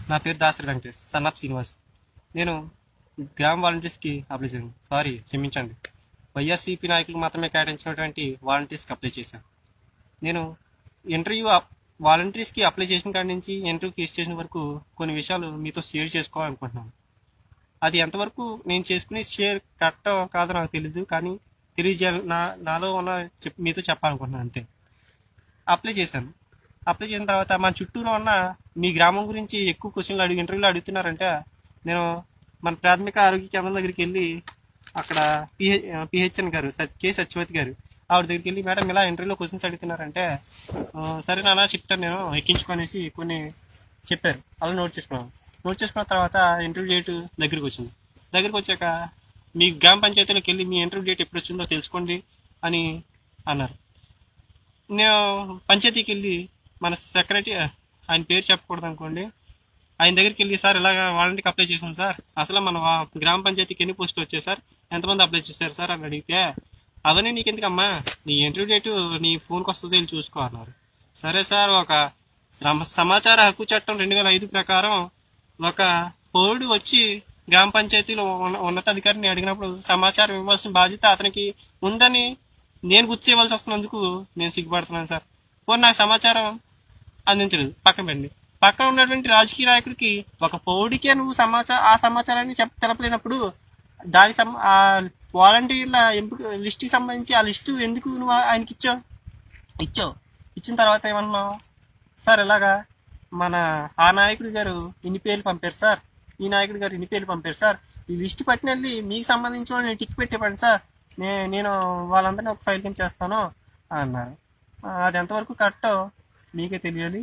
నా పేరు Dasari Venkatesh son of Srinivas నేను గ్రామ వాలంటీర్స్కి అప్లై చేశాను సారీ క్షమించండి వైఎస్సీపీ నాయకులకు మాత్రమే కేటాయించినటువంటి వాలంటీర్స్కి అప్లై చేశాను నేను ఇంటర్వ్యూ వాలంటీర్స్కి అప్లై చేసిన కాడి నుంచి ఇంటర్వ్యూ ఫేస్ చేసిన వరకు కొన్ని విషయాలు మీతో షేర్ చేసుకోవాలనుకుంటున్నాను అది ఎంతవరకు నేను చేసుకునే షేర్ కరెక్ట్ కాదో నాకు తెలియదు కానీ తెలియజేయాలి నా నాలో ఉన్న చెప్ మీతో చెప్పాలనుకుంటున్నాను అంతే అప్లై చేశాను అప్లై చేసిన తర్వాత మన చుట్టూలో ఉన్న మీ గ్రామం గురించి ఎక్కువ క్వశ్చన్లు అడిగి ఇంటర్వ్యూలో అడుగుతున్నారంటే నేను మన ప్రాథమిక ఆరోగ్య కేంద్రం దగ్గరికి వెళ్ళి అక్కడ పిహెచ్ పిహెచ్ఎన్ గారు సత్ కె సత్యవతి గారు ఆవిడ దగ్గరికి వెళ్ళి మేడం ఇలా ఇంటర్వ్యూలో క్వశ్చన్స్ అడుగుతున్నారంటే "ఆ, సరే నాన్న చెప్తాను నేను ఎక్కించుకొనేసి కొన్ని చెప్పారు అలా నోట్ చేసుకున్నాను నోట్ చేసుకున్న తర్వాత ఇంటర్వ్యూ డేట్ దగ్గరికి వచ్చింది దగ్గరికి వచ్చాక మీ గ్రామ పంచాయతీలోకి వెళ్ళి మీ ఇంటర్వ్యూ డేట్ ఎప్పుడు వచ్చిందో తెలుసుకోండి అని అన్నారు నేను పంచాయతీకి వెళ్ళి మన సెక్రటరీ ఆయన పేరు చెప్పకూడదు అనుకోండి ఆయన దగ్గరికి వెళ్ళి సార్ ఇలాగ వాలంటీర్కి అప్లై చేసాం సార్ అసలు మన వా- గ్రామ పంచాయతీకి ఎన్ని పోస్టులు వచ్చాయి సార్ ఎంతమంది అప్లై చేశారు సార్ అని అడిగితే అవన్నీ నీకు ఎందుకమ్మా నీ ఇంటర్వ్యూ డేట్ నీ ఫోన్కి వస్తుంది వెళ్ళి చూసుకో అన్నారు సరే సార్ ఒక సమ- సమాచార హక్కు చట్టం రెండు వేల ఐదు ప్రకారం ఒక పౌరుడు వచ్చి గ్రామ పంచాయతీలో ఉన్న ఉన్నతాధికారిని అడిగినప్పుడు సమాచారం ఇవ్వాల్సిన బాధ్యత అతనికి ఉందని నేను గుర్తు చేయవలసి వస్తున్నందుకు నేను సిగ్గుపడుతున్నాను సార్ పోనీ నాకు సమాచారం అందించలేదు పక్కన పెట్టండి పక్కన ఉన్నటువంటి రాజకీయ నాయకుడికి ఒక పౌడికే నువ్వు సమాచారం ఆ సమాచారాన్ని చెప్ప తెలపలేనప్పుడు దాని సం ఆ వాలంటీర్ల ఎంపిక లిస్ట్కి సంబంధించి ఆ లిస్టు ఎందుకు నువ్వు ఆయనకి ఇచ్చావు ఇచ్చావు ఇచ్చిన తర్వాత ఏమన్నావు సార్ ఇలాగా మన ఆ నాయకుడి గారు ఇన్ని పేర్లు పంపారు సార్ ఈ నాయకుడి గారు ఇన్ని పేర్లు పంపారు సార్ ఈ లిస్ట్ పట్టిన వెళ్ళి మీకు సంబంధించిన వాళ్ళని నేను టిక్ పెట్టేపండి సార్ నే నేను వాళ్ళందరినీ ఒక ఫైల్ కింద చేస్తాను అన్నారు ఆ, అది ఎంతవరకు కరెక్టో మీకే తెలియాలి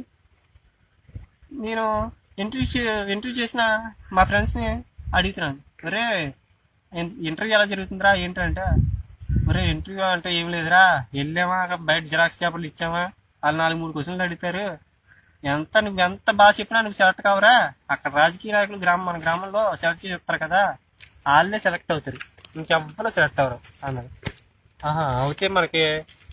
నేను ఇంటర్వ్యూ చే- ఇంటర్వ్యూ చేసిన మా ఫ్రెండ్స్ని అడుగుతున్నాను ఒరే ఇన్- ఇంటర్వ్యూ ఎలా జరుగుతుందిరా ఏంటంటే ఒరే ఇంటర్వ్యూ అంటే ఏం లేదురా వెళ్ళామా అక్కడ బయట జిరాక్స్ పేపర్లు ఇచ్చామా వాళ్ళు నాలుగు మూడు క్వశ్చన్లు అడుగుతారు ఎంత నువ్వు ఎంత బాగా చెప్పినా నువ్వు సెలెక్ట్ కావరా అక్కడ రాజకీయ నాయకులు గ్రామం మన గ్రామంలో సెలెక్ట్ చేస్తారు కదా వాళ్ళే సెలెక్ట్ అవుతారు ఇంకెవ్వరు సెలెక్ట్ అవ్వరు అన్నారు ఆహా అయితే మనకి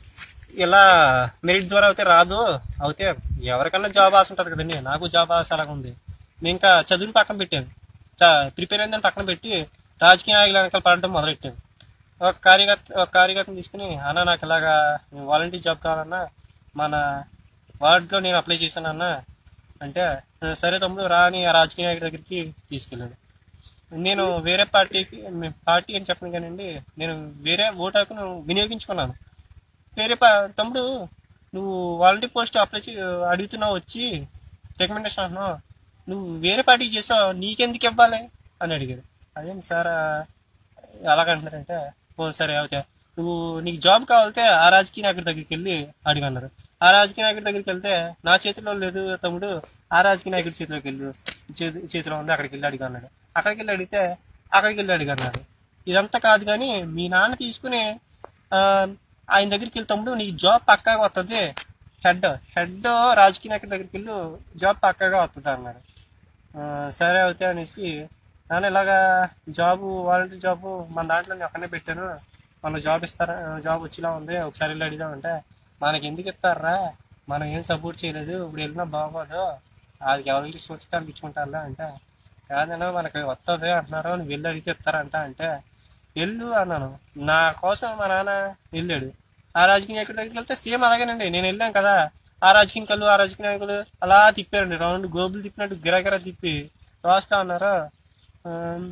ఇలా మెరిట్ ద్వారా అయితే రాదు అయితే ఎవరికన్నా జాబ్ ఆశ ఉంటుంది కదండి నాకు జాబ్ ఆశ అలాగ ఉంది నేను ఇంకా చదువుని పక్కన పెట్టాను ప్రిపేర్ అయిందని పక్కన పెట్టి రాజకీయ నాయకుల వెనకాల పడటం మొదలెట్టాను ఒక కార్యకర్త ఒక కార్యకర్తను తీసుకుని అన్న నాకు ఇలాగా వాలంటీర్ జాబ్ కావాలన్నా మన వార్డులో నేను అప్లై చేశాను అన్న అంటే "ఆ, సరే తమ్ముడు రా అని ఆ రాజకీయ నాయకుడి దగ్గరికి తీసుకెళ్ళాడు నేను వేరే పార్టీకి పార్టీ అని చెప్పను కానండి నేను వేరే ఓటు హక్కును వినియోగించుకున్నాను వేరే పా- తమ్ముడు నువ్వు వాలంటీర్ పోస్ట్ అప్లై చే అడుగుతున్నావు వచ్చి రికమెండేషన్ అంటున్నావు నువ్వు వేరే పార్టీకి చేసావు నీకెందుకు ఇవ్వాలి అని అడిగాడు అదేంటి సార్ అలాగంటున్నారంటే ఓ సరే ఓకే నువ్వు నీకు జాబ్ కావాలితే ఆ రాజకీయ నాయకుడి దగ్గరికి వెళ్ళి అడిగన్నారు ఆ రాజకీయ నాయకుడి దగ్గరికి వెళ్తే నా చేతిలో లేదు తమ్ముడు ఆ రాజకీయ నాయకుడి చేతిలోకి వెళ్ళు చేతి చేతిలో ఉంది అక్కడికి వెళ్ళి అడిగి అన్నాడు అక్కడికి వెళ్ళి అడిగితే అక్కడికి వెళ్ళి అడిగి అన్నాడు ఇదంతా కాదు కానీ మీ నాన్న తీసుకుని ఆ, ఆయన దగ్గరికి వెళ్తే తమ్ముడు నీకు జాబ్ పక్కాగా వస్తుంది హెడ్ హెడ్ రాజకీయ నాయకుడి దగ్గరికి వెళ్ళు జాబ్ పక్కాగా వస్తుంది అన్నాడు ఆ, సరే అవుతే అనేసి నాన్న ఇలాగా జాబ్ వాలంటీర్ జాబ్ మన దాంట్లో నేను ఒక్కనే పెట్టాను మన జాబ్ ఇస్తారా జాబ్ వచ్చేలా ఉంది ఒకసారి వెళ్ళి అడిగామంటే మనకి ఎందుకు ఇస్తారా మనం ఏం సపోర్ట్ చేయలేదు ఇప్పుడు వెళ్ళినా బాగోదు అది ఎవరికి సూచితాలు ఇచ్చుకుంటారా అంటే కాదన్నా మనకి వస్తుంది అంటున్నారు నువ్వు వెళ్ళి అడిగితే ఇస్తారంట అంటే వెళ్ళు అన్నాను నా కోసం మా నాన్న వెళ్ళాడు ఆ రాజకీయ నాయకుడి దగ్గరికి వెళ్తే సేమ్ అలాగేనండి నేను వెళ్ళాను కదా ఆ రాజకీయ కళ్ళు ఆ రాజకీయ నాయకులు అలా తిప్పారండి రౌండ్ గోబులు తిప్పినట్టు గిరగిర తిప్పి రాస్తా ఉన్నారు ఆమ్,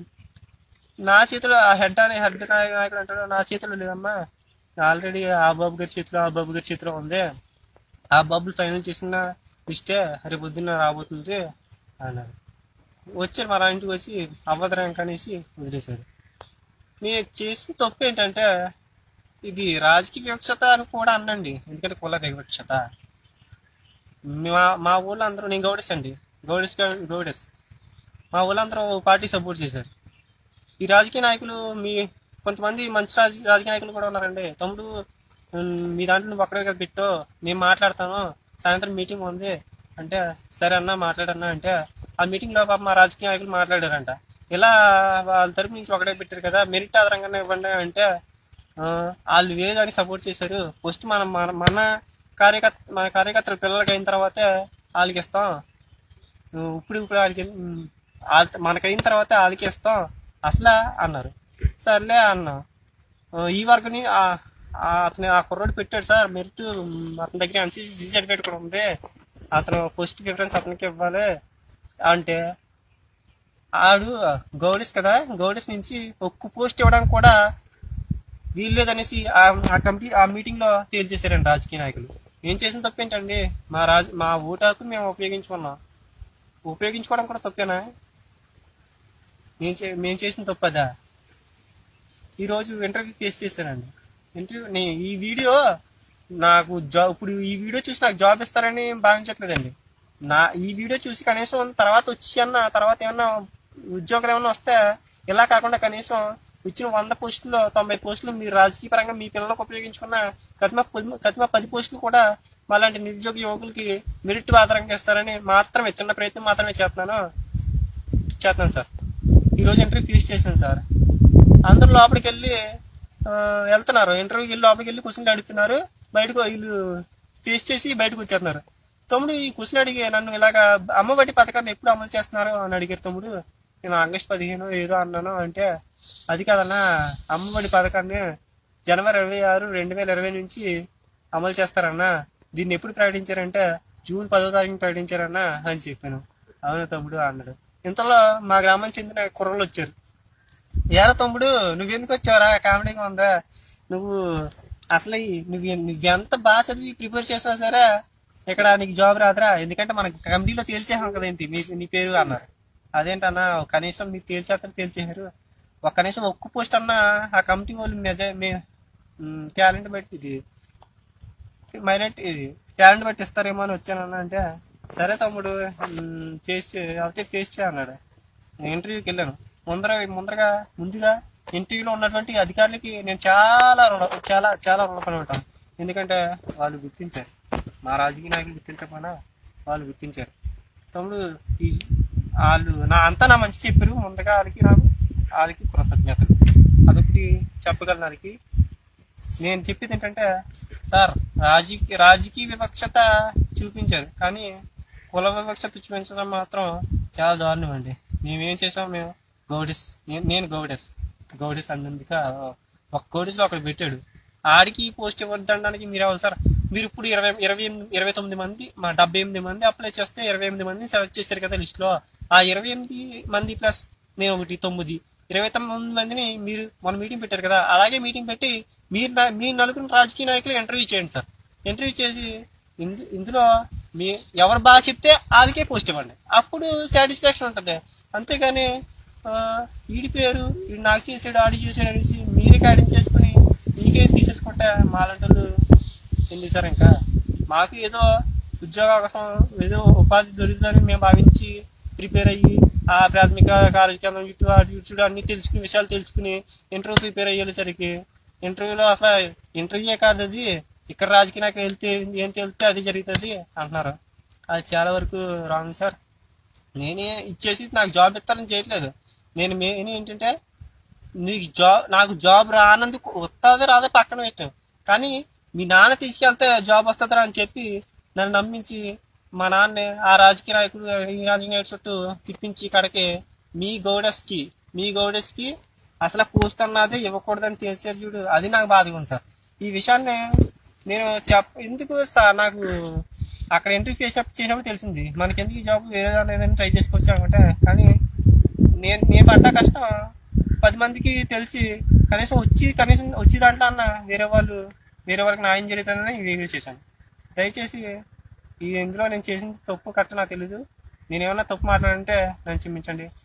నా చేతిలో ఆ హెడ్ అనే హెడ్ నాయకుడు అంటాడు నా చేతిలో లేదమ్మా ఆల్రెడీ ఆ బాబు గారి చేతిలో ఆ బాబు గారి చేతిలో ఉంది ఆ బాబులు ఫైనల్ చేసిన లిస్టే రేపు పొద్దున్న రాబోతుంది అన్నారు వచ్చారు మా ఇంటికి వచ్చి అవ్వదురా ఇంకా అనేసి వదిలేశారు నేను చేసిన తప్పు ఏంటంటే ఇది రాజకీయ వివక్షత అని కూడా అనండి ఎందుకంటే కుల వివక్షత మా మా ఊళ్ళో అందరూ నేను గౌడెస్ అండి గౌడెస్ గా- గౌడెస్ మా ఊళ్ళందరూ ఓ పార్టీ సపోర్ట్ చేశారు ఈ రాజకీయ నాయకులు మీ కొంతమంది మంచి రాజ రాజకీయ నాయకులు కూడా ఉన్నారండి తమ్ముడు ఉమ్, మీ దాంట్లో నువ్వు ఒక్కడే కదా పెట్టు నేను మాట్లాడతాను సాయంత్రం మీటింగ్ ఉంది అంటే సరే అన్న మాట్లాడన్నా అంటే ఆ మీటింగ్ లో పాపం మా రాజకీయ నాయకులు మాట్లాడారంట ఇలా వాళ్ళ తరపు నుంచి ఒకటే పెట్టారు కదా మెరిట్ ఆధారంగానే ఇవ్వండి అంటే ఆ, వాళ్ళు వేదాన్ని సపోర్ట్ చేశారు ఫస్ట్ మనం మన మన కార్యకర్త మన కార్యకర్తల పిల్లలకి అయిన తర్వాతే వాళ్ళకి ఇస్తాం నువ్వు ఇప్పుడు ఇప్పుడు వాళ్ళకి ఉమ్, వాళ్ళ- మనకైన తర్వాత వాళ్ళకి ఇస్తాం అసలు అన్నారు సర్లే అన్నా ఆ, ఈ వర్క్ని ఆ- ఆ అతను ఆ కుర్రోడు పెట్టాడు సార్ మెరిట్ ఉమ్, అతని దగ్గర ఎన్సీసీ సర్టిఫికేట్ కూడా ఉంది అతను ఫస్ట్ ప్రిఫరెన్స్ అతనికి ఇవ్వాలి అంటే ఆడు గౌడీస్ కదా గౌడీస్ నుంచి ఒక్క పోస్ట్ ఇవ్వడానికి కూడా వీల్లేదనేసి ఆ ఆ కమిటీ ఆ మీటింగ్ లో తేల్చేశారండి రాజకీయ నాయకులు ఏం చేసిన తప్పేంటండి మా రాజ మా ఓటాకు మేము ఉపయోగించుకున్నాం ఉపయోగించుకోవడం కూడా తప్పేనా మేము చే మేము చేసిన తప్పదా ఈరోజు ఇంటర్వ్యూ ఫేస్ చేశానండి ఇంటర్వ్యూ నే ఈ వీడియో నాకు జాబ్ ఇప్పుడు ఈ వీడియో చూసి నాకు జాబ్ ఇస్తారని భావించట్లేదండి నా ఈ వీడియో చూసి కనీసం తర్వాత వచ్చి అన్న తర్వాత ఏమన్నా ఉద్యోగాలు ఏమన్నా వస్తే ఇలా కాకుండా కనీసం ఇచ్చిన వంద పోస్టుల్లో తొంభై పోస్టులు మీరు రాజకీయ పరంగా మీ పిల్లలకు ఉపయోగించుకున్న కతిమ పది- కతిమ పది పోస్టులు కూడా మాలాంటి నిరుద్యోగ యువకులకి మెరిట్ ఆధారంగా ఇస్తారని మాత్రమే చిన్న ప్రయత్నం మాత్రమే చేస్తున్నాను చేస్తున్నాను సార్ ఈరోజు ఇంటర్వ్యూ ఫేస్ చేశాను సార్ అందరూ లోపలికి వెళ్ళి ఆ, వెళ్తున్నారు ఇంటర్వ్యూకి వెళ్ళి లోపలికి వెళ్ళి క్వశ్చన్లు అడుగుతున్నారు బయటకు వీళ్ళు ఫేస్ చేసి బయటకు వచ్చేస్తున్నారు తమ్ముడు ఈ క్వశ్చన్ అడిగి నన్ను ఇలాగా అమ్మఒడి పథకాన్ని ఎప్పుడు అమలు చేస్తున్నారు అని అడిగారు తమ్ముడు నేను ఆగస్ట్ పదిహేను ఏదో అన్నాను అంటే అది కాదన్నా అమ్మఒడి పథకాన్ని జనవరి ఇరవై ఆరు రెండు వేల ఇరవై నుంచి అమలు చేస్తారన్నా దీన్ని ఎప్పుడు ప్రకటించారంటే జూన్ పదో తారీఖున ప్రకటించారన్నా అని చెప్పాను అవును తమ్ముడు అన్నాడు ఇంతలో మా గ్రామం చెందిన కుర్రలు వచ్చారు ఏరా తమ్ముడు నువ్వెందుకు వచ్చావరా కామెడీగా ఉందా నువ్వు అసలు ఈ- నువ్వు ఎన్- నువ్వెంత బాగా చదివి ప్రిపేర్ చేసినా సరే ఇక్కడ నీకు జాబ్ రాదురా ఎందుకంటే మనకి కమిటీలో తేల్చేసాం కదేంటి మీ నీ పేరు అన్నారు అదేంటన్నా కనీసం మీరు తేల్చేస్తారు తేల్చేశారు ఒక కనీసం ఒక్క పోస్ట్ అన్నా ఆ కమిటీ వాళ్ళు నిజ టాలెంట్ బట్టి ఇది మైనార్టీ ఇది టాలెంట్ బట్టి ఇస్తారేమో అని వచ్చానన్నా అంటే సరే తమ్ముడు మ్, ఫేస్ చే అయితే ఫేస్ చేయ అన్నాడు నేను ఇంటర్వ్యూకి వెళ్ళాను ముందర ముందరగా ముందుగా ఇంటర్వ్యూలో ఉన్నటువంటి అధికారులకి నేను చాలా రుణ చాలా చాలా రుణపడి ఉంటాను ఎందుకంటే వాళ్ళు గుర్తించారు మా రాజకీయ నాయకులు గుర్తించకుండా వాళ్ళు గుర్తించారు తమ్ముడు ఈ వాళ్ళు నా అంతా నా మంచి చెప్పారు ముందుగా వాళ్ళకి నాకు వాళ్ళకి కృతజ్ఞతలు అదొకటి చెప్పగలను వాళ్ళకి నేను చెప్పేది ఏంటంటే సార్ రాజకీయ రాజకీయ వివక్షత చూపించారు కానీ కుల వివక్షత చూపించడం మాత్రం చాలా దారుణం అండి మేమేం చేసాం మేము గౌడిస్ నేను నేను గౌడెస్ గౌడెస్ అందుక ఒక గౌడెస్లో ఒకడు పెట్టాడు ఆడికి ఈ పోస్ట్ ఇవ్వడానికి మీరు ఎవరు సార్ మీరు ఇప్పుడు ఇరవై ఇరవై ఎనిమిది ఇరవై తొమ్మిది మంది మా డెబ్బై ఎనిమిది మంది అప్లై చేస్తే ఇరవై ఎనిమిది మందిని సెలెక్ట్ చేశారు కదా లిస్ట్లో ఆ ఇరవై ఎనిమిది మంది ప్లస్ నేను ఒకటి తొమ్మిది ఇరవై తొమ్మిది మందిని మీరు మన మీటింగ్ పెట్టారు కదా అలాగే మీటింగ్ పెట్టి మీరు నా- మీ నలుగురు రాజకీయ నాయకులు ఇంటర్వ్యూ చేయండి సార్ ఇంటర్వ్యూ చేసి ఇందు ఇందులో మీ ఎవరు బాగా చెప్తే వాళ్ళకే పోస్ట్ ఇవ్వండి అప్పుడు సాటిస్ఫాక్షన్ ఉంటుంది అంతేగాని ఆ, వీడి పేరు వీడు నాకు చేసాడు ఆడి చేసాడు అనేసి మీరే కాడింగ్ చేసుకుని మీకే తీసేసుకుంటే మాలంటలు ఎందుకు సార్ ఇంకా మాకు ఏదో ఉద్యోగ అవకాశం ఏదో ఉపాధి దొరుకుతుందని మేము భావించి ప్రిపేర్ అయ్యి ఆ ప్రాథమిక కార్యక్రమం ఇటు అటు ఇటు చూడు అన్ని తెలుసుకుని విషయాలు తెలుసుకుని ఇంటర్వ్యూ ప్రిపేర్ అయ్యేసరికి ఇంటర్వ్యూలో అసలు ఇంటర్వ్యూ కాదు అది ఇక్కడ రాజకీయ నాకు వెళ్తే ఏం తెలిస్తే అది జరుగుతుంది అంటున్నారు అది చాలా వరకు రాంగ్ సార్ నేనే ఇచ్చేసి నాకు జాబ్ ఇస్తారని చేయట్లేదు నేను మెయిన్ ఏంటంటే నీకు జాబ్ నాకు జాబ్ రానందుకు వస్తుందో రాదో పక్కన పెట్టాను కానీ మీ నాన్న తీసుకెళ్తే జాబ్ వస్తుందా అని చెప్పి నన్ను నమ్మించి మా నాన్న ఆ రాజకీయ నాయకుడు ఈ రాజకీయ నాయకుడు చుట్టూ తిప్పించి ఇక్కడికి మీ గౌడెస్కి మీ గౌడెస్కి అసలు పోస్ట్ అన్నది ఇవ్వకూడదని తెలిసారు చూడు అది నాకు బాధగా ఉంది సార్ ఈ విషయాన్ని నేను చెప్ ఎందుకు సార్ నాకు అక్కడ ఇంటర్వ్యూ చేసినప్పుడు చేసినప్పుడు తెలిసింది మనకి ఎందుకు ఈ జాబ్ వేరే లేదని ట్రై చేసుకోవచ్చు అనుకుంటే కానీ నేను నేను పడ్డ కష్టం పది మందికి తెలిసి కనీసం వచ్చి కనీసం వచ్చి దాంట్లో అన్న వేరే వాళ్ళు వేరే వాళ్ళకి న్యాయం జరుగుతుందని ఈ వీడియో చేశాను దయచేసి ఈ ఇందులో నేను చేసిన తప్పు కట్ట నాకు తెలీదు నేను ఏమన్నా తప్పు మాట్లాడంటే నన్ను క్షమించండి